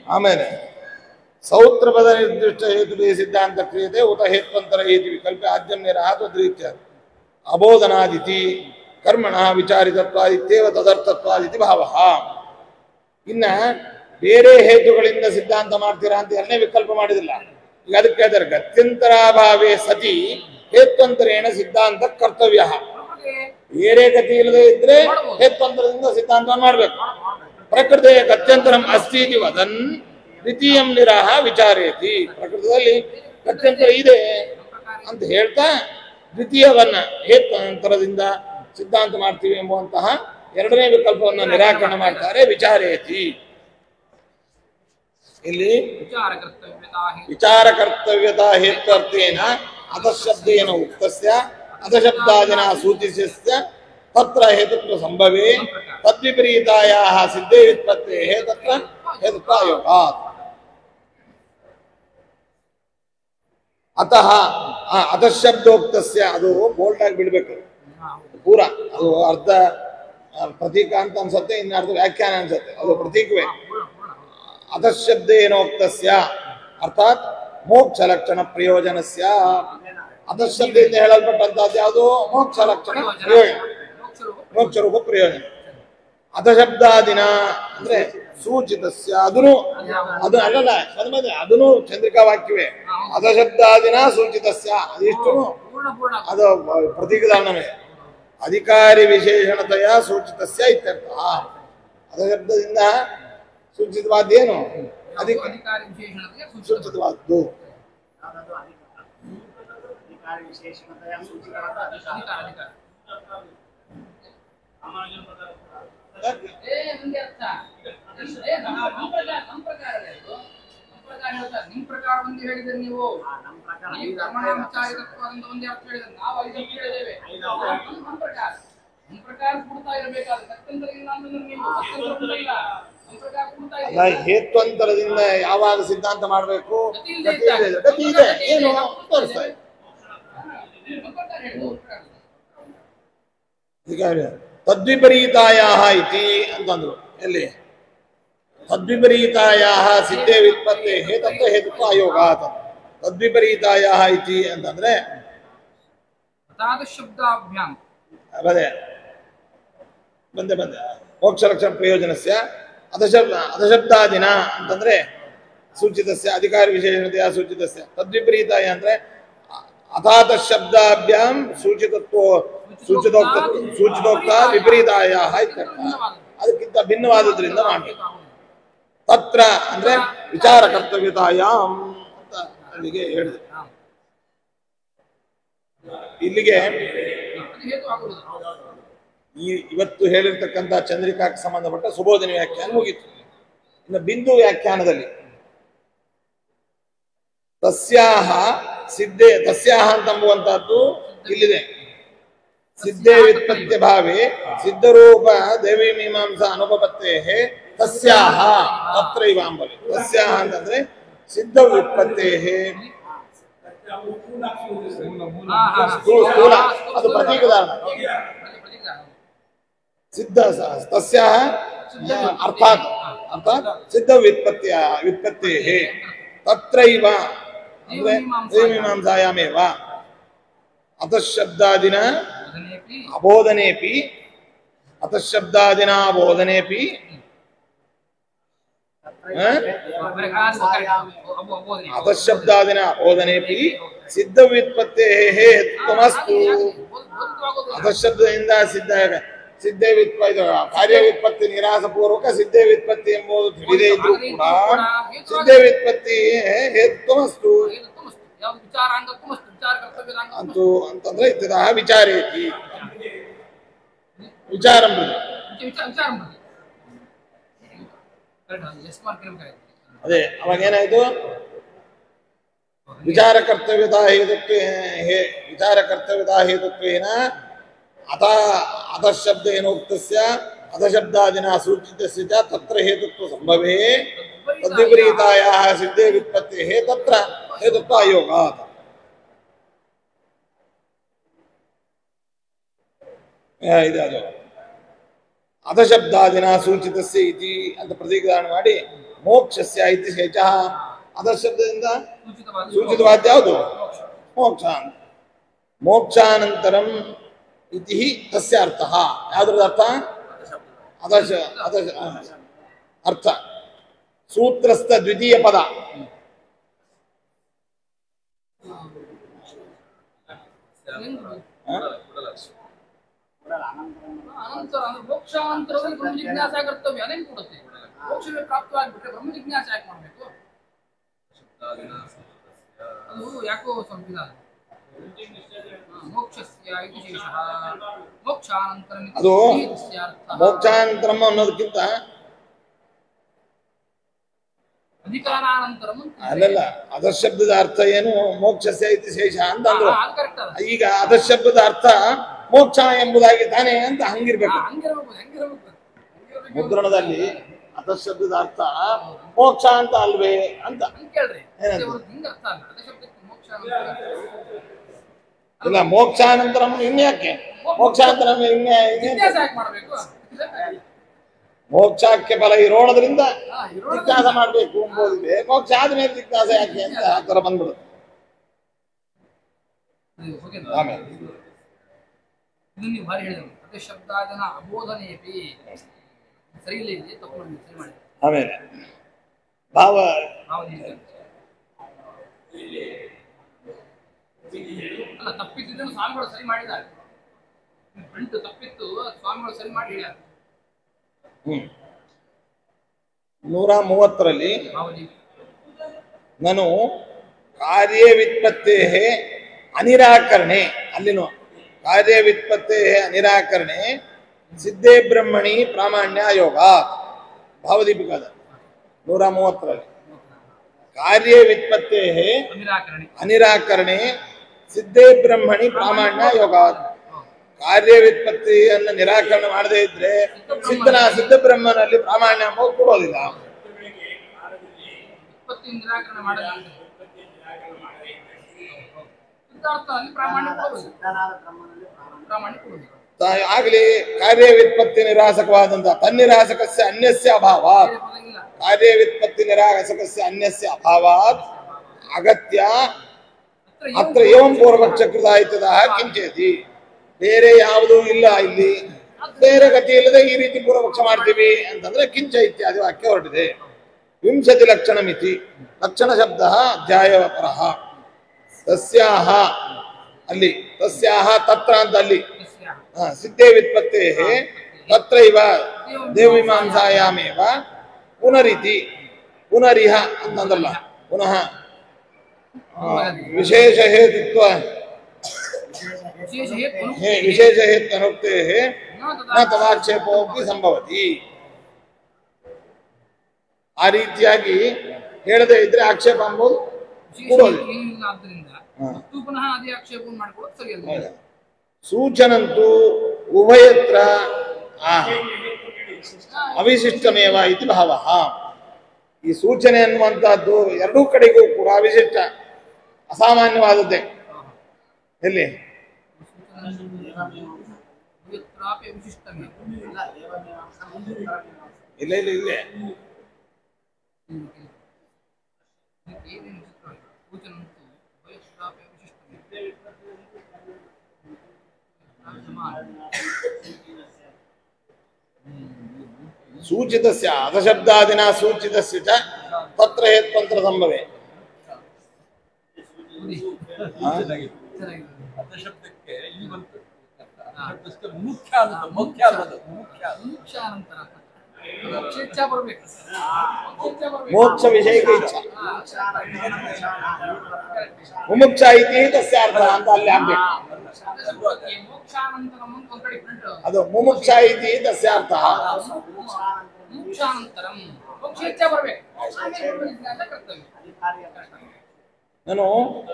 ಆಮೇಲೆ ಸೌತ್ರ ಪದ ನಿರ್ದಿಷ್ಟ ಹೇತು ಸಿದ್ಧಾಂತ ಕ್ರಿಯತೆ ಉತ ಹೇತ್ವಂತರ ಹೇತು ವಿಕಲ್ಪ ಆದ್ಯಂ ನಿರಾತ್ವದ್ರೀತ್ಯ ಅಬೋಧನಾದಿತಿ ಕರ್ಮಣ ವಿಚಾರಿತತ್ವಾದಿತ್ಯೇವ ತದರ್ಥತ್ವಾದಿತಿ ಭಾವ ಇನ್ನ ಬೇರೆ ಹೇತುಗಳಿಂದ ಸಿದ್ಧಾಂತ ಮಾಡ್ತೀರಾ ಅಂತ ಎರಡನೇ ವಿಕಲ್ಪ ಮಾಡಿದಿಲ್ಲ ಈಗ ಅದಕ್ಕೆ ಹೇಳ್ತಾರೆ ಗತ್ಯಂತರಾಭಾವೇ ಸತಿ ಹೇತ್ವಂತರೇಣ ಸಿದ್ಧಾಂತ ಕರ್ತವ್ಯ ಬೇರೆ ಗತಿ ಇಲ್ಲದೆ ಇದ್ರೆ ಹೇತ್ವಂತರದಿಂದ ಸಿದ್ಧಾಂತ ಮಾಡ್ಬೇಕು ಪ್ರಕೃತಿಯ ಗತ್ಯಂತರಂ ಅಸ್ತಿ ಇತಿ ವದನ್ ದ್ವಿತೀಯಂ ನಿರಾಹ ವಿಚಾರೇತಿ ಪ್ರಕೃತದಲ್ಲಿ ಗತ್ಯಂತರ ಇದೆ ಅಂತ ಹೇಳ್ತಾ ದ್ವಿತೀಯವನ್ನ ಹೇತ್ವಂತರದಿಂದ ಸಿದ್ಧಾಂತ ಮಾಡ್ತೀವಿ ಎಂಬುವಂತಹ ಎರಡನೇ ವಿಕಲ್ಪವನ್ನು ನಿರಾಕರಣೆ ಮಾಡ್ತಾರೆ ವಿಚಾರೇತಿ ಇಲ್ಲಿ ವಿಚಾರ ಕರ್ತವ್ಯತಾ ಹಿ ವಿಚಾರ ಕರ್ತವ್ಯತಾ ಹೇತ್ವರ್ಥೇನ ಅಧಶಬ್ದೇನ ಉಕ್ತಸ್ಯ ಅಧಶಬ್ದಾದಿನ ಸೂಚಿಸ್ಯ ತತ್ರ ಹೇತುತ್ವ ಸಂಭವೇ ತದ್ವಿಪರೀತಾಯಾಹ ಸಿದ್ಧೇ ವ್ಯುತ್ಪತ್ತೇಃ ತತ್ರ ಹೇತುತ್ವಾಯೋಗಾತ್ ಅತಃ ಆ ಅಧಶಬ್ದೋಕ್ತಸ್ಯ ಅದು ಬೋಲ್ಡ್ ಆಗಿ ಬಿಡ್ಬೇಕು ಪೂರ ಅದು ಅರ್ಧ ಆ, ಪ್ರತೀಕ ಅಂತ ಅನ್ಸುತ್ತೆ ಇನ್ನು ಅರ್ಧ ವ್ಯಾಖ್ಯಾನ ಅನ್ಸುತ್ತೆ ಅದು ಪ್ರತೀಕವೇ ಅಧಶಬ್ದೇನೋಕ್ತಸ್ಯ ಅರ್ಥಾತ್ ಮೋಕ್ಷ ಲಕ್ಷಣ ಪ್ರಯೋಜನಸ್ಯ ಅಧಶಬ್ದದಿಂದ ಹೇಳಲ್ಪಟ್ಟಂತಹದ್ದು ಯಾವುದು ಮೋಕ್ಷ ಲಕ್ಷಣ ಪ್ರಯೋಜನ ಮೋಕ್ಷ ರೂಪ ಪ್ರಯೋಜನ ಅಧಶಬ್ದಾದಿನ ಅಂದ್ರೆ ಸೂಚಿತಸ್ಯ ಅದನ್ನು ಅದು ಅಲ್ಲಲ್ಲ ಸನ್ಮದೆ ಅದನ್ನು ಚಂದ್ರಿಕಾ ವಾಕ್ಯವೇ ಅಧಶಬ್ದಾದಿನ ಸೂಚಿತಸ್ಯ ಅದಿಷ್ಟು ಪೂರ್ಣ ಪೂರ್ಣ ಅದು ಪ್ರತೀಕದಾನವೇ ಅಧಿಕಾರಿ ವಿಶೇಷಣತೆಯ ಸೂಚಿತಸ್ಯ ಇತ್ಯರ್ಥ ಅಧಶಬ್ದದಿಂದ ಸೂಚಿತವಾದ್ದೇನು ಅಧಿಕ ಅಧಿಕಾರಿ ವಿಶೇಷಣತೆಗೆ ಸೂಚಿತ ಸೂಚಿತವಾದ್ದು ಯಾವ್ದಾದ್ರು ಅಧಿಕಾರ ಅಧಿಕಾರ ವಿಶೇಷಣತೆಯ ಸೂಚಿತವಾದ ಅಧಿಕಾರ ಅಧಿಕಾರ ಅಧಿಕಾರ ಏ ಮುಂದೆ ಅರ್ಥ ಏ ನಮ್ಮ ನಮ್ಮ ಪ್ರಕಾರ ನಮ್ಮ ಪ್ರಕಾರ ಇದು ನಮ್ಮ ಪ್ರಕಾರ ಹೇಳ್ತಾರೆ ನಿಮ್ಮ ಪ್ರಕಾರ ಒಂದು ಹೇಳಿದ್ರೆ ನೀವು ಆ, ನಮ್ಮ ಪ್ರಕಾರ ನೀವು ಐದು ಅರ್ಥ ಇದೆ. ಕರ್ಮಣಾಚಾರಿತತ್ವದಿಂದ ಒಂದೇ ಅರ್ಥ ಹೇಳಿದ್ರೆ ನಾವು ಐದು ಅರ್ಥ ಹೇಳಿದ್ದೇವೆ ನಮ್ಮ ನಮ್ಮ ಪ್ರಕಾರ ನಮ್ಮ ಪ್ರಕಾರ ಕೊಡ್ತಾ ಇರಬೇಕಾದ್ರೆ ಸತ್ಯಂತರ ಇಲ್ಲ ಅಂತಂದ್ರೆ ನೀವು ಸತ್ಯಂತರ ಉಂಟಲ್ಲ ನಮ್ಮ ಪ್ರಕಾರ ಕೊಡ್ತಾ ಅಲ್ಲ ಇದೆ ಹೇತ್ವಂತರದಿಂದ ಯಾವಾಗ ಸಿದ್ಧಾಂತ ಮಾಡಬೇಕು ಗತಿ ಇಲ್ಲದೆ ಗತಿ ಇದೆ ಗತಿ ಇದೆ ಏನು ತೋರಿಸ್ತಾ ಇದೆ ನಮ್ಮ ಪ್ರಕಾರ ಹೇಳಿ ನಮ್ಮ ಪ್ರಕಾರ ಈಗ ತದ್ವಿಪರೀತಾಯ ಇತಿ ಅಂತಂದ್ರು ಎಲ್ಲಿ ತದ್ವಿಪರೀತಾಯ ಸಿದ್ಧೇ ವ್ಯುತ್ಪತ್ತೆ ಹೇತತ್ವ ಹೇತುತ್ವ ಆಯೋಗಾತ್ ತದ್ವಿಪರೀತಾಯ ಇತಿ ಅಂತಂದ್ರೆ ಅತಾದ ಶಬ್ದಾಭ್ಯಾಂ ಅದೇ ಬಂದೆ ಬಂದೆ ಮೋಕ್ಷ ಲಕ್ಷಣ ಪ್ರಯೋಜನಸ್ಯ ಅಧಶಬ್ದ ಅಧಶಬ್ದಾದಿನ ಅಂತಂದ್ರೆ ಸೂಚಿತಸ್ಯ ಅಧಿಕಾರ ವಿಶೇಷಣತೆಯ ಸೂಚಿತಸ್ಯ ತದ್ವಿಪರೀತಾಯ ಅಂದ್ರೆ ಅಥಾತ ಶಬ್ದಾಭ್ಯಾಂ ಸೂಚಿತತ್ವ ಸೂಚಿತೋಕ್ತ ಸೂಚಿತೋಕ್ತ ವಿಪರೀತಾಯ ಇತ್ಯರ್ಥ ಅದಕ್ಕಿಂತ ಭಿನ್ನವಾದದ್ರಿಂದ ಮಾಡಬೇಕು ತತ್ರ ಅಂದ್ರೆ ವಿಚಾರ ಕರ್ತವ್ಯತಾಯಾಮ್ ಅಂತ ಅಲ್ಲಿಗೆ ಹೇಳಿದೆ ಇಲ್ಲಿಗೆ ಅದು ಹೇತು ಆಗುವುದು ಈ ಇವತ್ತು ಹೇಳಿರ್ತಕ್ಕಂಥ ಚಂದ್ರಿಕಾಕ್ಕೆ ಸಂಬಂಧಪಟ್ಟ ಸುಬೋಧನೆ ವ್ಯಾಖ್ಯಾನ ಮುಗೀತು ಇನ್ನು ಬಿಂದು ವ್ಯಾಖ್ಯಾನದಲ್ಲಿ ತಸ್ಯಾಹ ಸಿದ್ಧೆ ತಸ್ಯಾಹ ಅಂತಂಬುವಂತಹದ್ದು ಇಲ್ಲಿದೆ ಸಿದ್ಧೇ ವ್ಯುತ್ಪತ್ತಿ ಭಾವೆ ಸಿದ್ಧರೂಪ ದೇವಿ ಮೀಮಾಂಸಾ ಅನುಪಪತ್ತೇ ತಸ್ಯಾಹ ತತ್ರೈವ ಅಂಬಲಿ ತಸ್ಯಾಹ ಅಂತಂದ್ರೆ ಸಿದ್ಧ ವ್ಯುತ್ಪತ್ತೇ ಹಾ ಹಾ ಸ್ಥೂಲ ಸ್ಥೂಲ ಅದು ಪ್ರತೀಕದಾನ ಸಿದ್ಧ ಸ- ತಸ್ಯಾಹ ಅರ್ಥಾತ್ ಅರ್ಥಾತ್ ಸಿದ್ಧ ವ್ಯುತ್ಪತ್ತಿಯ ವ್ಯುತ್ಪತ್ತೇಃ ತತ್ರೈವ ಅಂದ್ರೆ ಮೀಮಾಂಸಾಯಾಮೇವ ಅತಃಶಬ್ದಾದಿನ ಬೋಧನೆಪಿ ಅಬೋಧನೆಪಿ ಅತಃಶಬ್ದಾದಿನ ಬೋಧನೆಪಿ ಹ? ಅಬೋ ಅಬೋಧನೆ ಅತಃಶಬ್ದಾದಿನ ಬೋಧನೆಪಿ ಸಿದ್ಧ ವ್ಯುತ್ಪತ್ತೇಃ ತಮಸ್ತು ಅಧಶಬ್ದದಿಂದ ಸಿದ್ಧ ಸಿದ್ಧೇ ವ್ಯುತ್ಪ ಇದು ಕಾರ್ಯ ವ್ಯುತ್ಪತ್ತಿ ನಿರಾಸಪೂರ್ವಕ ಸಿದ್ಧೇ ವ್ಯುತ್ಪತ್ತಿ ಎಂಬುದು ತಿಳಿದೇ ಇದ್ರೂ ಕೂಡ ಸಿದ್ಧೇ ವ್ಯುತ್ಪತ್ತಿ ಹೇತುಮಸ್ತು ಯಾವ್ದು ವಿಚಾರ ಅಂಗತ್ವಮಸ್ತು ವಿಚಾರ ಕರ್ತವ್ಯದ ಅಂಗ ಅಂತೂ ಅಂತಂದ್ರೆ ಇತ್ಯತಃ ವಿಚಾರೇತಿ ವಿಚಾರ ವಿಚಾರ ವಿಚಾರ ಮಾಡಿ ಕರೆಕ್ಟ್ ಎಸ್ ಮಾರ್ಕ್ ಇರ್ಬೇಕಾಯ್ತು ಅದೇ ಅವಾಗ ಏನಾಯ್ತು ವಿಚಾರ ಕರ್ತವ್ಯತಾ ಹೇತುತ್ವ ಹೇ ವಿಚಾರ ಕರ್ತವ್ಯತಾ ಹೇತುತ್ವೇನ ಅಥ ಅಧಶಬ್ದೇನೋಕ್ತಸ್ಯ ಅಧಶಬ್ದಾದಿನ ಸೂಚಿತಸ್ಯ ಚ ತತ್ರ ಹೇತುತ್ವ ಸಂಭವೇ ತದ್ವಿಪರೀತಾಯಾಹ ಸಿದ್ಧೇ ವ್ಯುತ್ಪತ್ತೇಃ ತತ್ರ ಹೇತುತ್ವ ಅಯೋಗಾತ್ ಆ, ಇದು ಅದು ಅಧಶಬ್ದಾದಿನ ಸೂಚಿತಸ್ಯ ಇತಿ ಅಂತ ಪ್ರತೀಕರಣ ಮಾಡಿ ಮೋಕ್ಷಸ್ಯ ಇತಿ ಶೇಷಃ ಅದರ್ ಶಬ್ದದಿಂದ ಸೂಚಿತವಾದ ಸೂಚಿತವಾದ ಯಾವುದು ಮೋಕ್ಷ ಅಂತ ಮೋಕ್ಷಾನಂತರಂ ಇತಿ ತಸ್ಯ ಅರ್ಥಃ ಯಾವ್ದ್ರದ ಅರ್ಥ ಅದಶ ಅದಶ ಅರ್ಥ ಸೂತ್ರಸ್ಥ ದ್ವಿತೀಯ ಪದ ಹ? ಅನಂತರ ಅಂದ್ರೆ ಮೋಕ್ಷಾಂತರದಲ್ಲಿ ಬ್ರಹ್ಮ ಜಿಜ್ಞಾಸ ಕರ್ತವ್ಯ ಅದೇನು ಕೊಡುತ್ತೆ ಮೋಕ್ಷವೇ ಪ್ರಾಪ್ತವಾಗಿಬಿಟ್ರೆ ಬ್ರಹ್ಮ ಜಿಜ್ಞಾಸ ಯಾಕೆ ಮಾಡಬೇಕು ಅದು ಯಾಕೋ ಸ್ವಲ್ಪ ಇದಾದ ಮೋಕ್ಷಸ್ಯ ಇತಿ ಶೇಷಃ ಮೋಕ್ಷಾನಂತರ ಅದು ಮೋಕ್ಷಾನಂತರಂ ಅನ್ನೋದಕ್ಕಿಂತ ಅಧಿಕಾರಾನಂತರಂ ಅಂತ ಇದೆ. ಅಲ್ಲಲ್ಲ ಅದರ್ ಶಬ್ದದ ಅರ್ಥ ಏನು ಮೋಕ್ಷಸ್ಯ ಇತಿ ಶೇಷ ಅಂತ ಅಂದ್ರು ಹಾ, ಅದು ಕರೆಕ್ಟ್ ಅದ ಈಗ ಅದರ್ ಶಬ್ದದ ಅರ್ಥ ಮೋಕ್ಷ ಎಂಬುದಾಗಿ ತಾನೇ ಅಂತ ಹಂಗಿರ್ಬೇಕು ಹಂಗಿರ್ಬೇಕು ಹಂಗಿರ್ಬೇಕು ಹಂಗಿರ್ಬೇಕು. ಮುದ್ರಣದಲ್ಲಿ ಅದರ್ ಶಬ್ದದ ಅರ್ಥ ಮೋಕ್ಷ ಅಂತ ಅಲ್ವೇ ಅಂತ ಹಂಗ್ ಕೇಳ್ರಿ ಏನಂತ? ಅದೇ ಅವ್ರದ್ದು ಹಿಂಗ್ ಅರ್ಥ ಅಲ್ಲ ಅದೇ ಶಬ್ದಕ್ಕೆ ಮೋಕ್ಷ ಅಂತ ಇಲ್ಲ ಮೋಕ್ಷಾನಂತರಂ ಇನ್ಯಾಕೆ ಮೋಕ್ಷಾಂತರಂ ಇನ್ಯಾ ಇನ್ನೇನ್ ಜಿಜ್ಞಾಸ ಯಾಕೆ ಮಾಡಬೇಕು ಮೋಕ್ಷಕ್ಕೆ ಫಲ ಇರೋಣದ್ರಿಂದ ಹಾ, ಇರೋದ್ರಿಂದ- ಜಿಜ್ಞಾಸ ಮಾಡ್ಬೇಕು ಎಂಬುದಿದೆ ಮೋಕ್ಷ ಆದ್ಮೇಲೆ ಜಿಜ್ಞಾಸ ಯಾಕೆ ಅಂತ ಆ ತರ ಬಂದ್ಬಿಡುತ್ತೆ ಇದು ಹೋಗಿಲ್ಲ. ಆಮೇಲೆ ಇದು ನೀವು ಭಾರಿ ಹೇಳಿದ್ರು ಅದೇ ಶಬ್ದಾದನ ಅಬೋಧನೆಯಪಿ ಸರಿ ಇಲ್ಲ ಇಲ್ಲಿ ತಪ್ಪು ಮಾಡಿ ಸರಿ ಮಾಡಿ ಆಮೇಲೆ ಭಾವ ಭಾವನೆ ಅಲ್ಲ ತಪ್ಪಿದ್ದನ್ನು ಸ್ವಾಮಿಗಳು ಸರಿ ಮಾಡಿದ್ದಾರೆ ಪ್ರಿಂಟ್ ತಪ್ಪಿತ್ತು ಅದು ಸ್ವಾಮಿಗಳು ಸರಿ ಮಾಡಿ ಹೇಳ್ಯಾರ ಹ್ಮ್ ನೂರ ಮೂವತ್ತರಲ್ಲಿ ಭಾವನೆ ನಾನು ಕಾರ್ಯವಿತ್ಪತ್ತೇ ಅನಿರಾಕರಣೆ ಅಲ್ಲಿನೂ ಕಾರ್ಯವಿತ್ಪತ್ತೇ ಅನಿರಾಕರಣೆ ಸಿದ್ಧೇ ಬ್ರಹ್ಮಣಿ ಪ್ರಾಮಾಣ್ಯ ಯೋಗ ಭಾವದೀಪಿಕಾದ ನೂರ ಮೂವತ್ತರಲ್ಲಿ ಕಾರ್ಯವಿತ್ಪತ್ತೇ ನಿರಾಕರಣೆ ಅನಿರಾಕರಣೆ ಸಿದ್ಧೇ ಬ್ರಹ್ಮಣಿ ಪ್ರಾಮಾಣ್ಯ ಯೋಗ ಕಾರ್ಯವಿತ್ಪತ್ತಿಯನ್ನು ನಿರಾಕರಣೆ ಮಾಡದೇ ಇದ್ರೆ ಸಿದ್ಧನ ಸಿದ್ಧ ಬ್ರಹ್ಮನಲ್ಲಿ ಪ್ರಾಮಾಣ್ಯ ಎಂಬುದು ಕೊಡೋದಿಲ್ಲ ಉತ್ಪತ್ತಿ ನಿರಾಕರಣೆ ಮಾಡಲ್ಲ ಸಿದ್ಧಾರ್ಥ ಅಲ್ಲಿ ಪ್ರಾಮಾಣ್ಯ ಕೊಡೋದು ಸಿದ್ಧನಾದ ಬ್ರಹ್ಮನಲ್ಲಿ ಪ್ರಾಮಾಣ್ಯ ಪ್ರಾಮಾಣ್ಯ ಕೊಡೋದು ತ- ಆಗ್ಲಿ ಕಾರ್ಯವಿತ್ಪತ್ತಿ ನಿರಾಸಕವಾದಂತ ತನ್ನಿರಾಸಕಸ್ಯ ಅನ್ಯಸ್ಯ ಅಭಾವಾತ್ ಬೇರೆ ಪದ ಇಲ್ಲ ಕಾರ್ಯವಿತ್ಪತ್ತಿ ನಿರಾಸಕಸ್ಯ ಅನ್ಯಸ್ಯ ಅಭಾವಾತ್ ಅಗತ್ಯ ಹತ್ರ ಅತ್ರ ಏವಂ ಪೂರ್ವಪಕ್ಷ ಕೃತ ಆಯ್ತದ ಕಿಂಚೇತಿ ಬೇರೆ ಯಾವುದೂ ಇಲ್ಲ ಇಲ್ಲಿ ಬೇರೆ ಗತಿ ಇಲ್ಲದೆ ಈ ರೀತಿ ಪೂರ್ವಪಕ್ಷ ಮಾಡ್ತೀವಿ ಅಂತಂದ್ರೆ ಕಿಂಚ ಇತ್ಯಾದಿ ವಾಕ್ಯ ಹೊರಟಿದೆ ವಿಂಶತಿ ಲಕ್ಷಣ ಮಿತಿ ಲಕ್ಷಣ ಶಬ್ದ ಅಧ್ಯಾಯವಪರಃ ತಸ್ಯಾಹ ಅಲ್ಲಿ ತಸ್ಯಾಹ ತತ್ರ ಅಂತ ಅಲ್ಲಿ ಯಸ್ಯ ಹ, ಸಿದ್ಧೇ ವಿತ್ಪತ್ತೇ ತತ್ರೈವ ದೇವಮೀಮಾಂಸಾಯಾಮೇವ ಪುನರಿತಿ ಪುನರಿಹ ಅಂತಂದಲ್ಲ ಪುನಃ ಆ, ವಿಶೇಷ ಹೇತುತ್ವ ವಿಶೇಷ ಹೇತು ಹೇ ವಿಶೇಷ ಹೇತ್ವನುಕ್ತೇ ನ ತದಾ ನ ತದಾಕ್ಷೇಪೋಪಿ ಸಂಭವತಿ ಆ ರೀತಿಯಾಗಿ ಹೇಳದೇ ಇದ್ರೆ ಆಕ್ಷೇಪ ಅಂಬೋದು ವಿಶೇಷ ಕೊಡೋದು ಹೇತು ಏನಿಲ್ಲ ಆದ್ದರಿಂದ ಹಾ. ಮತ್ತು ಪುನಃ ಅದೇ ಆಕ್ಷೇಪವನ್ನು ಮಾಡ್ಕೊಳ್ಳೋದು ಸರಿಯಲ್ಲ ಹೌದಾ? ಸೂಚನಂತೂ ಉಭಯತ್ರ ಆ ಅವಿಶಿಷ್ಟಮೇವ ಇತಿ ಭಾವ ಈ ಸೂಚನೆ ಅನ್ನುವಂತಹದ್ದು ಎರಡೂ ಕಡೆಗೂ ಕೂಡ ಅವಿಶಿಷ್ಟ ಅಸಾಮಾನ್ಯವಾದದ್ದೇ ಎಲ್ಲಿ ಯತ್ರಾಪಿ ವಿಶಿಷ್ಟಮೇ ಇಲ್ಲ ದೇವಮೀಮಾಂಸಾ ಮತ್ತು ಉತ್ತರಮೀಮಾಂಸಾ ಇಲ್ಲ ಇಲ್ಲ ಇಲ್ಲೇ ಇದಕ್ಕೆ ಏನೇನು ವಿಚಿತ್ರವಾಗಿದೆ ಸೂಚನ ಮತ್ತು ವಯಸ್ಸಾಪಿ ವಿಶಿಷ್ಟಮೇ ಸೂಚಿತಸ್ಯ ಅಧಶಬ್ದಾದಿನ ಸೂಚಿತಸ್ಯ ಚ ತತ್ರ ಹೇತ್ವಂತರ ಸಂಭವೆ ಹಾ? ಚೆನ್ನಾಗಿದೆ ಶಬ್ದಕ್ಕೆ ಇಲ್ಲಿ ಬಂತು ಶಬ್ದಕ್ಕೆ ಮುಖ್ಯ ಅನ್ನೋದು ಮುಖ್ಯ ಅನ್ನೋದು ಮುಖ್ಯ ಅನ್ನೋದು. ಮೋಕ್ಷ ಅನಂತರ ಮೋಕ್ಷ ಇಚ್ಛಾ ಬರ್ಬೇಕು ಮೋಕ್ಷ ಇಚ್ಛಾ ಬರ್ಬೇಕು ಮೋಕ್ಷ ವಿಷಯಕ ಇಚ್ಛಾ ಹಾ, ಮುಮುಕ್ಷ ಇತಿ ತಸ್ಯ ಅರ್ಥ ಅಂತ ಅಲ್ಲಿ ಆಗ್ಬೇಕು ಅದಕ್ಕೆ ಮೋಕ್ಷಾನಂತರಂ ಅಂತ ಒಂದ್ ಕಡೆ ಪ್ರಿಂಟ್ ಅದು ಮುಮುಕ್ಷ ಇತಿ ತಸ್ಯ ಅರ್ಥ ಮೋಕ್ಷಾನಂತರಂ ಮೋಕ್ಷ ಇಚ್ಛಾ ಬರ್ಬೇಕು ಆಮೇಲೆ ಬ್ರಹ್ಮ ಜಿಜ್ಞಾಸ ಕರ್ತವ್ಯ ಅಧಿಕಾರಿಯ ನಾನು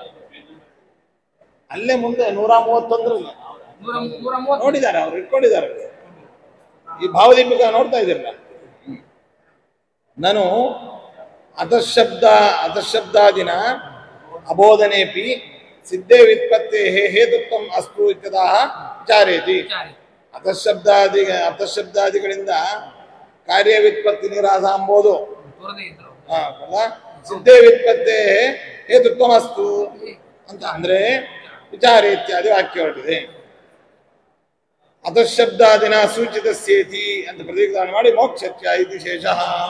ಅಲ್ಲೇ ಮುಂದೆ ನೂರ ಮೂವತ್ತೊಂದರಲ್ಲಿ ನೂರ ನೂರ ಮೂವತ್ತು ನೋಡಿದ್ದಾರೆ ಅವ್ರು ಇಟ್ಕೊಂಡಿದ್ದಾರೆ ಅವ್ರು. ಈ ಭಾವದೀಪಿಕ ನೋಡ್ತಾ ಇದ್ದೀರಲ್ಲ ನಾನು ಅಧಶಬ್ದ ಅಧಶಬ್ದಾದಿನ ಅಬೋಧನೆಪಿ ಸಿದ್ಧೇ ವಿತ್ಪತ್ತೇ ಹೇತುತ್ವಂ ಅಸ್ತು ಇತ್ಯದಾಹ ವಿಚಾರೇತಿ ವಿಚಾರಿ ಅಧಶಬ್ದಾದಿ ಅಧಶಬ್ದಾದಿಗಳಿಂದ ಕಾರ್ಯವಿತ್ಪತ್ತಿ ನಿರಾಸ ಎಂಬುದು ತೋರದೇ ಇದ್ರು ಹಾ ಅಲ್ಲ ಸಿದ್ಧೇ ವ್ಯುತ್ಪತ್ತೇ ಹೇತುತ್ವಮಸ್ತು ಅಂತ ಅಂದ್ರೆ ವಿಚಾರ ಇತ್ಯಾದಿ ವಾಕ್ಯ ಹೊರಟಿದೆ ಅಧಶಬ್ದಾದಿನ ಸೂಚಿತ ಸೇತಿ ಅಂತ ಪ್ರತಿಪಾದನೆ ಮಾಡಿ ಮೋಕ್ಷತ್ಯ ಇದು ಶೇಷ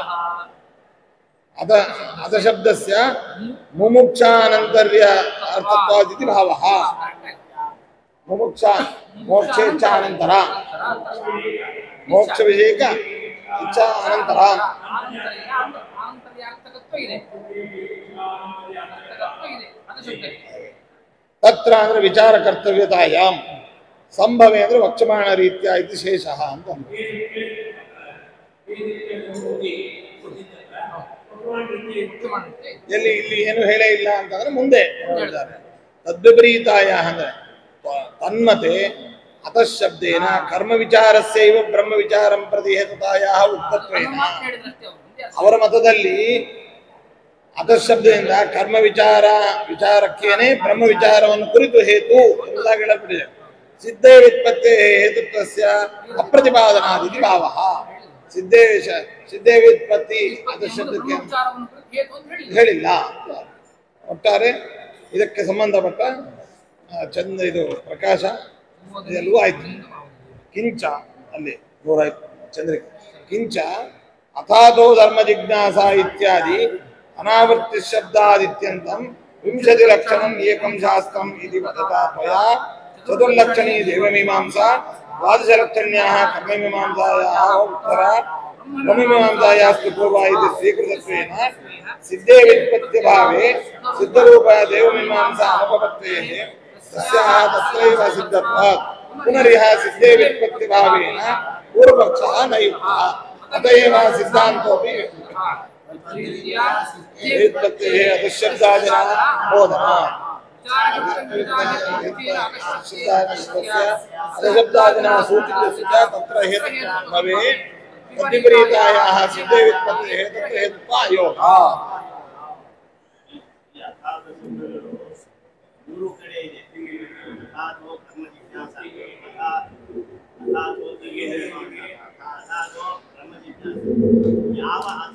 ಅದ ಅಧಶಬ್ದಸ್ಯ ಮುಮುಕ್ಷಾನಂತರ್ಯ ಅರ್ಥತ್ವಾದಿತಿ ಭಾವಃ ಮುಮುಕ್ಷ ಮೋಕ್ಷೇಚ್ಛ ಅನಂತರ ಮೋಕ್ಷ ವಿಷಯಕ ಇಚ್ಛಾ ಅನಂತರ ಆಂತರ್ಯ ಆಂತರ್ಯಾರ್ಥಕತ್ವ ಇದೆ ಅರ್ಥಕತ್ವ ಇದೆ ಅದು ಶಬ್ದಕ್ಕೆ ತತ್ರ ಅಂದ್ರೆ ವಿಚಾರ ಕರ್ತವ್ಯತಾಯಾಮ್ ಸಂಭವೆ ಅಂದ್ರೆ ವಕ್ಷಮಾಣ ರೀತ್ಯ ಇದು ಶೇಷ ಅಂತ ಅಂದ್ರು. ಮುಖ್ಯ ಮಾಡುತ್ತೆ ಎಲ್ಲಿ ಇಲ್ಲಿ ಏನು ಹೇಳೇ ಇಲ್ಲ ಅಂತಂದ್ರೆ ಮುಂದೆ ಹೇಳಿದ್ದಾರೆ ತದ್ವಿಪರೀತಾಯ ಅಂದ್ರೆ ತ- ತನ್ಮತೆ ಅತಃಶಬ್ದೇನ ಕರ್ಮ ವಿಚಾರಸ್ಯೈವ ಬ್ರಹ್ಮ ವಿಚಾರಂ ಪ್ರತಿ ಹೇತುತಾಯ ನಮ್ಮ ಉತ್ತತ್ವೇನ ಮಾತು ಹೇಳಿದ್ರಷ್ಟೇ ಅವರು ಮುಂದೆ ಅದು ಅವರ ಮತದಲ್ಲಿ ಅಧಶಬ್ದದಿಂದ ಕರ್ಮ ವಿಚಾರ ವಿಚಾರಕ್ಕೇನೆ ಬ್ರಹ್ಮ ವಿಚಾರವನ್ನು ಕುರಿತು ಹೇತು ಎಂಬುದಾಗಿ ಹೇಳಲ್ಪಟ್ಟಿದೆ ಸಿದ್ಧೇ ವ್ಯುತ್ಪತ್ತೇ ಹೇತುತ್ವಸ್ಯ ಅಪ್ರತಿಪಾದನಾದಿತಿ ಭಾವ ಸಿದ್ಧೇ ವಿಷ- ಸಿದ್ಧೇ ವ್ಯುತ್ಪತ್ತಿ ಅಧಶಬ್ದಕ್ಕೆ ವಿಚಾರವನ್ನು ಕುರಿತು ಹೇತು ಅಂತ ಹೇಳಿದ್ರು ಹೇಳಿಲ್ಲ ಒಟ್ಟಾರೆ ಇದಕ್ಕೆ ಸಂಬಂಧಪಟ್ಟ ಆ, ಚಂದ್ರ ಇದು ಪ್ರಕಾಶ ಇದೆಲ್ಲವೂ ಆಯ್ತು ಕಿಂಚ ಅಲ್ಲಿ ನೂರಾಯ್ತು ಚಂದ್ರಿಕೆ ಕಿಂಚ ಅಥಾದೋ ಧರ್ಮ ಜಿಜ್ಞಾಸ ಇತ್ಯಾದಿ ಅನಾವೃತ್ತಿ ಶಬ್ದಾದಿತ್ಯಂತಂ ವಿಂಶತಿ ಲಕ್ಷಣಂ ಏಕಂ ಶಾಸ್ತ್ರಂ ಇತಿ ವದತಾ ತ್ವಯಾ ಚತುರ್ಲಕ್ಷಣೀ ದೇವಮೀಮಾಂಸಾ ದ್ವಾದಶಲಕ್ಷಣ್ಯಾः ಕರ್ಮಮೀಮಾಂಸಾಯಾः ಉತ್ತರ ಬ್ರಹ್ಮಮೀಮಾಂಸಾಯಾಸ್ತು ಪೂರ್ವ ಇತಿ ಸ್ವೀಕೃತತ್ವೇನ ಸಿದ್ಧೇ ವ್ಯುತ್ಪತ್ತಿಭಾವೆ ಸಿದ್ಧರೂಪ ದೇವಮೀಮಾಂಸಾ ಅನುಪಪತ್ತೇಃ ತಸ್ಯಾः ತತ್ರೈವ ಸಿದ್ಧತ್ವಾತ್ ಪುನರಿಹ ಸಿದ್ಧೇ ವ್ಯುತ್ಪತ್ತಿಭಾವೇನ ಪೂರ್ವಪಕ್ಷः न युक्तः अत एव सिद्धान्तोऽपि व्युत्पत्तेः अधशब्दादिना बोधना अधशब्दादिना सूचितस्य च तत्र हेतुः भवेत् तद्विपरीतायाः सिद्धे व्युत्पत्तेः तत्र हेतुत्वा अयोगः ಮೂರು ಕಡೆ ಇದೆ ಅಥಾದೋ ಕರ್ಮ ಜಿಜ್ಞಾಸ ಅಥಾದೋ ಜ್ಞೇಯ ಅಥಾದೋ ಬ್ರಹ್ಮ ಜಿಜ್ಞಾಸ ಯಾವ